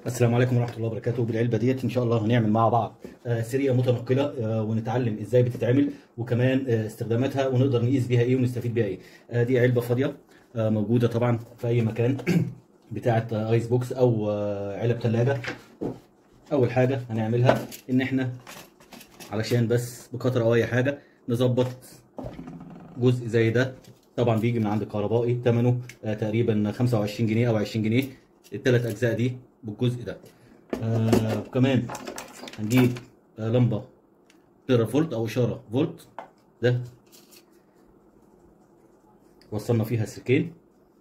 السلام عليكم ورحمه الله وبركاته بالعلبه ديت ان شاء الله هنعمل مع بعض آه، سريه متنقله آه، ونتعلم ازاي بتتعمل وكمان آه، استخداماتها ونقدر نقيس بيها ايه ونستفيد بيها ايه آه، دي علبه فاضيه آه، موجوده طبعا في اي مكان بتاعه آه، ايس بوكس او آه، علب ثلاجه اول حاجه هنعملها ان احنا علشان بس بكتر او اي حاجه نظبط جزء زي ده طبعا بيجي من عند الكهربائي ثمنه آه، تقريبا 25 جنيه او 20 جنيه الثلاث اجزاء دي بالجزء ده آه وكمان هنجيب آه لمبه تيرا فولت او اشاره فولت ده وصلنا فيها سلكين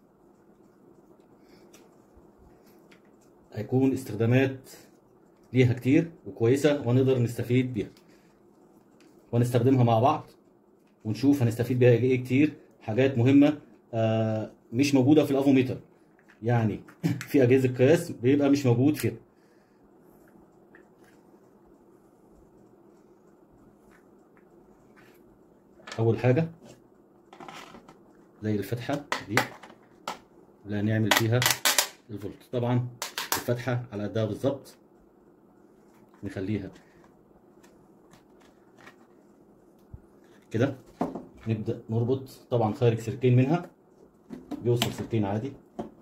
هيكون استخدامات ليها كتير وكويسه ونقدر نستفيد بيها ونستخدمها مع بعض ونشوف هنستفيد بيها ايه كتير حاجات مهمه آه مش موجوده في الافوميتر يعني في اجهزه قياس بيبقى مش موجود فيها اول حاجه زي الفتحه دي اللي هنعمل فيها الفولت طبعا الفتحه على قدها بالظبط نخليها كده نبدا نربط طبعا خارج سلكين منها بيوصل سلكين عادي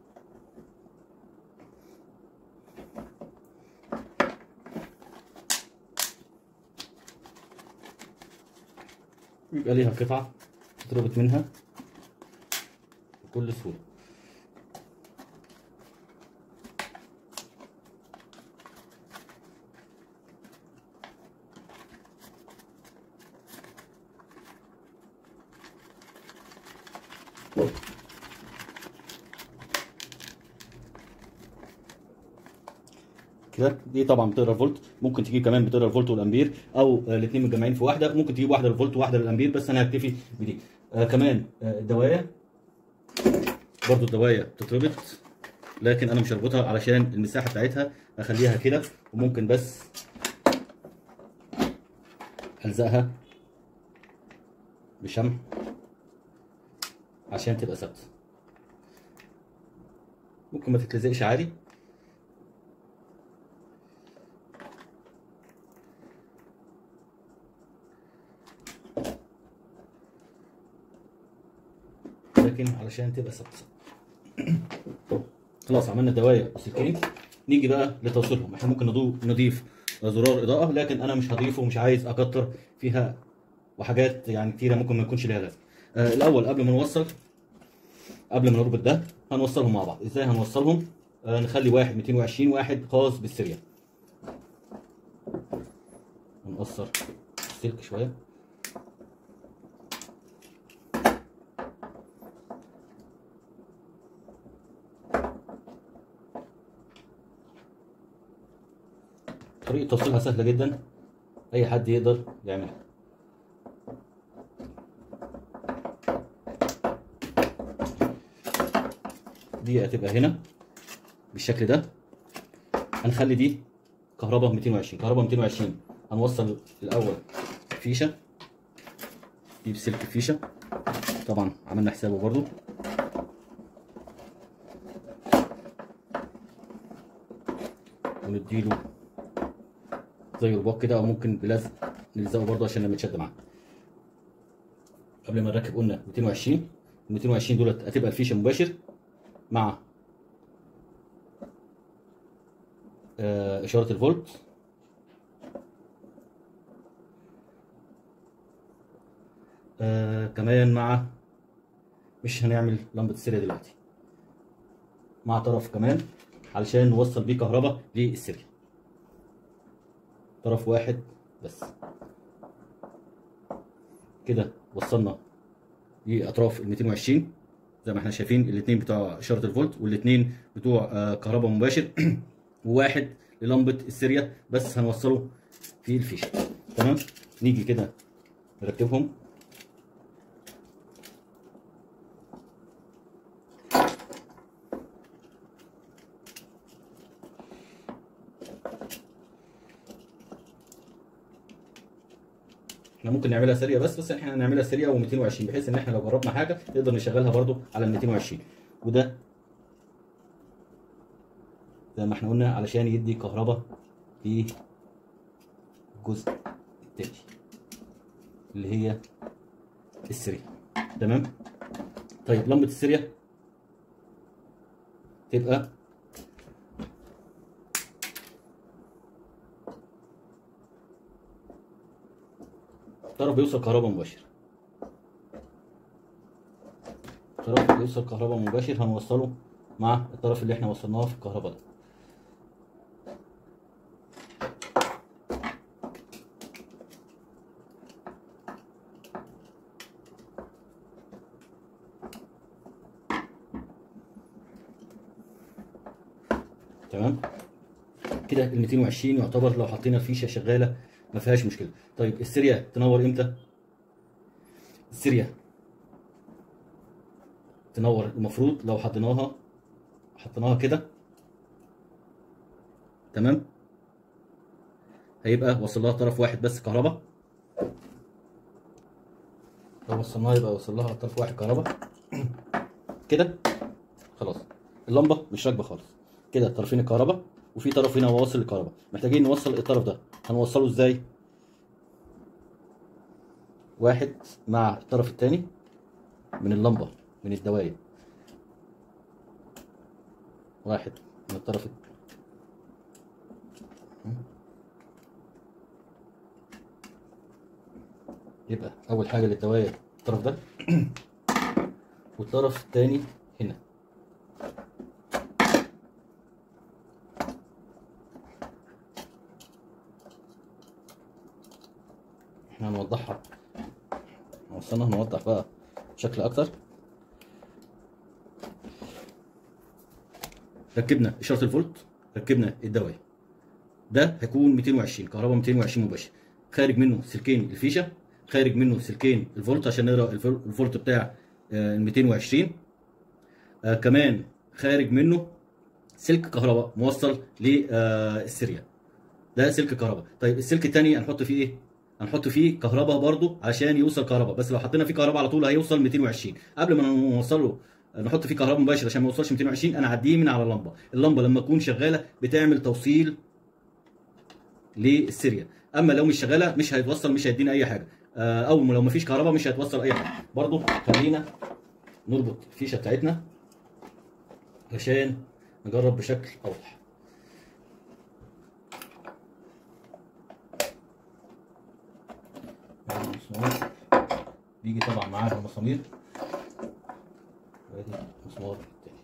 يبقى ليها قطعة تتربط منها بكل سهولة كده دي طبعا بتقرا الفولت ممكن تجيب كمان بتقرا الفولت والامبير او الاثنين متجمعين في واحده ممكن تجيب واحده للفولت وواحده للامبير بس انا هكتفي بدي آه كمان آه الدوايه برضو الدوايه بتتربط لكن انا مش هربطها علشان المساحه بتاعتها اخليها كده وممكن بس الزقها بشمع عشان تبقى ثابته ممكن ما تتلزقش عادي لكن علشان تبقى ثابته خلاص عملنا الدوايه والسلكين نيجي بقى لتوصيلهم احنا ممكن نضيف نضيف زرار اضاءه لكن انا مش هضيفه ومش عايز اكتر فيها وحاجات يعني كتيره ممكن ما يكونش ليها لازمه آه الاول قبل ما نوصل قبل ما نربط ده هنوصلهم مع بعض ازاي هنوصلهم آه نخلي واحد 220 واحد خاص بالسريع هنقصر السلك شويه طريقة توصيلها سهلة جدا أي حد يقدر يعملها دي هتبقى هنا بالشكل ده هنخلي دي كهرباء 220 كهرباء 220 هنوصل الأول فيشة دي بسلك الفيشة طبعا عملنا حسابه برضو ونديله زي رباط كده او ممكن بلزق نلزقه برضه عشان لما يتشد معانا قبل ما نركب قلنا 220 ال 220 دولت هتبقى الفيشه مباشر مع آه اشاره الفولت آه كمان مع مش هنعمل لمبه السريه دلوقتي مع طرف كمان علشان نوصل بيه كهرباء للسريه طرف واحد بس كده وصلنا لاطراف ال 220 زي ما احنا شايفين الاثنين بتوع اشاره الفولت والاثنين بتوع آه كهرباء مباشر وواحد للمبه السيريا بس هنوصله في الفيشه تمام نيجي كده نركبهم احنا ممكن نعملها سريع بس بس احنا هنعملها سريع و220 بحيث ان احنا لو جربنا حاجه نقدر نشغلها برضو على ال 220 وده زي ما احنا قلنا علشان يدي كهرباء في الجزء التاني اللي هي السريع تمام طيب لمبة السريع تبقى طرف بيوصل كهرباء مباشر طرف بيوصل كهرباء مباشر هنوصله مع الطرف اللي احنا وصلناه في الكهرباء ده تمام كده ال 220 يعتبر لو حطينا الفيشه شغاله ما فيهاش مشكله طيب السيريا تنور امتى السيريا تنور المفروض لو حطيناها حطيناها كده تمام هيبقى وصل لها طرف واحد بس كهرباء لو وصلناها يبقى وصل لها طرف واحد كهرباء كده خلاص اللمبه مش راكبه خالص كده طرفين الكهرباء وفي طرف هنا واصل الكهرباء محتاجين نوصل الطرف ده هنوصله ازاي واحد مع الطرف الثاني من اللمبه من الدواير واحد من الطرف يبقى اول حاجه للدواير الطرف ده والطرف الثاني هنا احنا هنوضحها وصلنا هنوضح بقى بشكل اكتر ركبنا اشاره الفولت ركبنا الدواير ده هيكون 220 كهرباء 220 مباشر خارج منه سلكين الفيشه خارج منه سلكين الفولت عشان نقرا الفول- الفولت بتاع آه، ال 220 آه كمان خارج منه سلك كهرباء موصل للسيريال ده سلك كهرباء طيب السلك الثاني هنحط فيه ايه هنحط فيه كهرباء برضو عشان يوصل كهرباء بس لو حطينا فيه كهرباء على طول هيوصل 220 قبل ما نوصله نحط فيه كهرباء مباشر عشان ما يوصلش 220 انا اعديه من على اللمبه اللمبه لما تكون شغاله بتعمل توصيل للسيريال اما لو مش شغاله مش هيتوصل مش هيدينا اي حاجه آه، او لو مفيش كهرباء مش هيتوصل اي حاجه برضو خلينا نربط الفيشه بتاعتنا عشان نجرب بشكل اوضح مسمار بيجي طبعا معاها مسامير وادي مسمار تاني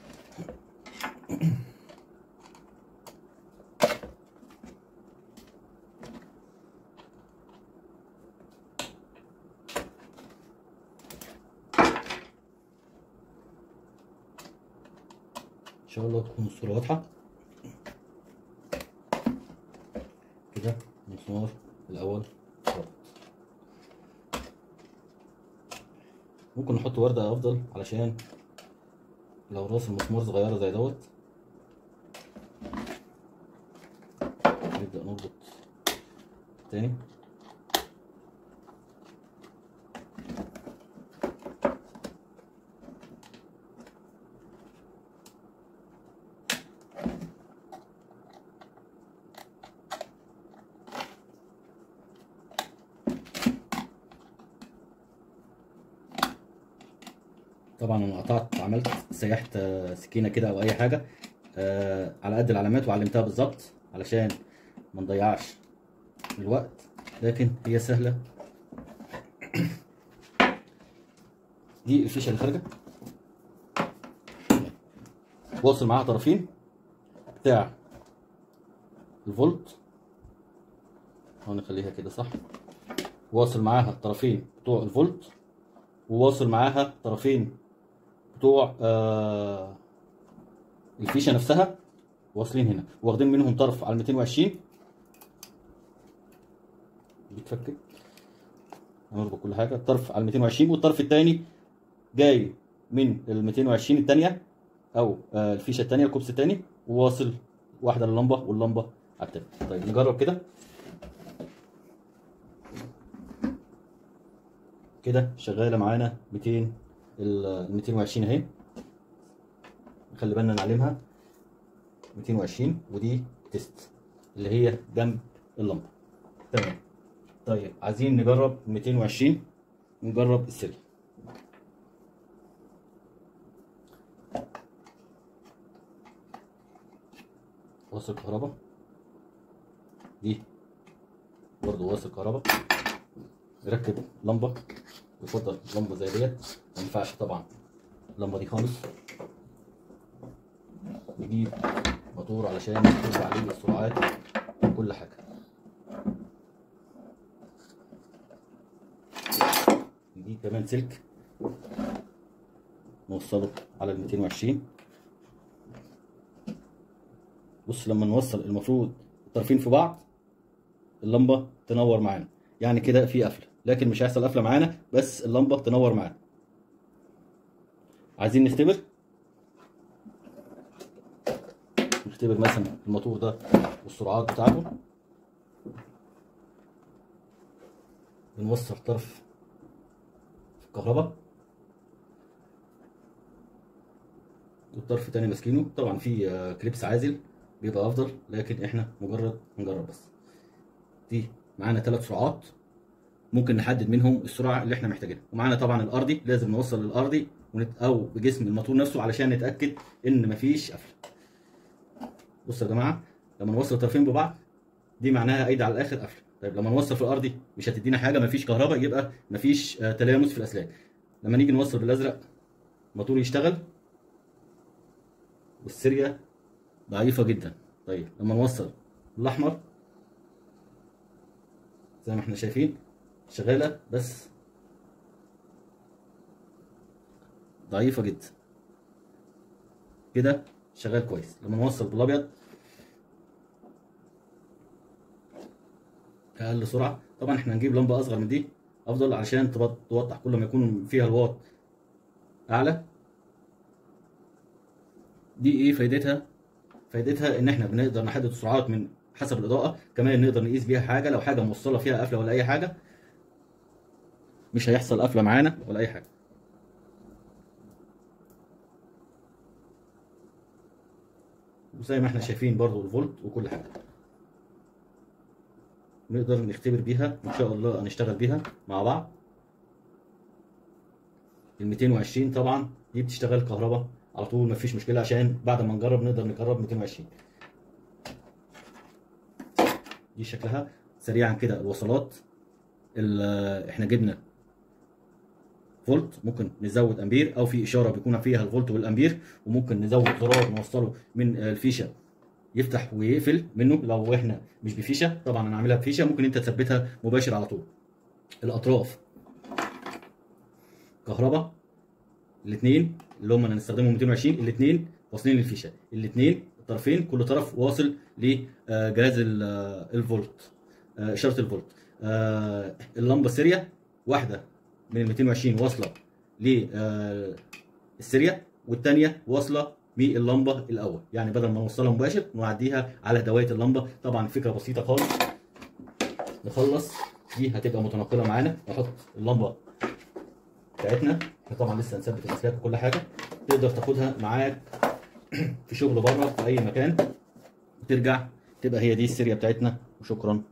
ان شاء الله تكون الصورة واضحة كده المسمار الاول ربط ممكن نحط وردة افضل علشان لو راس المسمار صغيرة زي دوت نبدأ نربط تاني طبعا انا قطعت عملت سيحت آه، سكينه كده او اي حاجه آه، على قد العلامات وعلمتها بالظبط علشان ما نضيعش الوقت لكن هي سهله دي الفيشه اللي خارجه واصل معاها طرفين بتاع الفولت اهو نخليها كده صح واصل معاها الطرفين بتوع الفولت وواصل معاها طرفين بتوع آه الفيشه نفسها واصلين هنا واخدين منهم طرف على 220 بيتفكك هنربط كل حاجه الطرف على 220 والطرف الثاني جاي من ال 220 الثانيه او آه الفيشه الثانيه الكوبس الثاني وواصل واحده للمبه واللمبه على التاني طيب نجرب كده كده شغاله معانا 200 ال 220 اهي خلي بالنا نعلمها 220 ودي تيست اللي هي جنب اللمبه تمام طيب عايزين نجرب 220 نجرب السري وصل كهرباء دي برضو وصل كهرباء نركب لمبه يفضل لمبه زي ديت ما ينفعش طبعا اللمبه دي خالص نجيب موتور علشان نشوف عليه السرعات وكل حاجه نجيب كمان سلك نوصله على ال 220 بص لما نوصل المفروض الطرفين في بعض اللمبه تنور معانا يعني كده في قفله لكن مش هيحصل قفله معانا بس اللمبه تنور معانا عايزين نختبر نختبر مثلا الموتور ده والسرعات بتاعته بنوصل طرف في الكهرباء والطرف التاني ماسكينه طبعا في آه، كليبس عازل بيبقى افضل لكن احنا مجرد نجرب بس دي معانا ثلاث سرعات ممكن نحدد منهم السرعه اللي احنا محتاجينها ومعانا طبعا الارضي لازم نوصل للارضي ونت... او بجسم الموتور نفسه علشان نتاكد ان مفيش قفله بصوا يا جماعه لما نوصل الطرفين ببعض دي معناها ايد على الاخر قفله طيب لما نوصل في الارضي مش هتدينا حاجه مفيش كهرباء يبقى مفيش آه، تلامس في الاسلاك لما نيجي نوصل بالازرق الموتور يشتغل والسريه ضعيفه جدا طيب لما نوصل الاحمر زي ما احنا شايفين شغاله بس ضعيفه جدا كده شغال كويس لما نوصل بالابيض اقل سرعه طبعا احنا هنجيب لمبه اصغر من دي افضل علشان تبط- توضح كل ما يكون فيها الواط اعلى دي ايه فايدتها فايدتها ان احنا بنقدر نحدد السرعات من حسب الاضاءه كمان نقدر نقيس بيها حاجه لو حاجه موصله فيها قفله ولا اي حاجه مش هيحصل قفله معانا ولا اي حاجه وزي ما احنا شايفين برضو الفولت وكل حاجه نقدر نختبر بيها ان شاء الله هنشتغل بيها مع بعض ال 220 طبعا دي بتشتغل كهرباء على طول مفيش مشكله عشان بعد ما نجرب نقدر نجرب 220 دي شكلها سريعا كده الوصلات ال- احنا جبنا فولت ممكن نزود امبير او في اشاره بيكون فيها الفولت والامبير وممكن نزود زرار نوصله من الفيشه يفتح ويقفل منه لو احنا مش بفيشه طبعا انا عاملها بفيشه ممكن انت تثبتها مباشر على طول الاطراف كهرباء الاثنين اللي هم هنستخدمهم 220 الاثنين واصلين للفيشه الاثنين الطرفين كل طرف واصل لجهاز ال- آه، الفولت آه، اشاره الفولت آه، اللمبه السيريا واحده من ال 220 واصله للسيريا والثانيه واصله باللمبه الاول يعني بدل ما نوصلها مباشر نعديها على دوايه اللمبه طبعا فكره بسيطه خالص نخلص دي هتبقى متنقله معانا نحط اللمبه بتاعتنا احنا طبعا لسه هنثبت الاسلاك وكل حاجه تقدر تاخدها معاك في شغل بره في اي مكان وترجع تبقى هي دي السيريا بتاعتنا وشكرا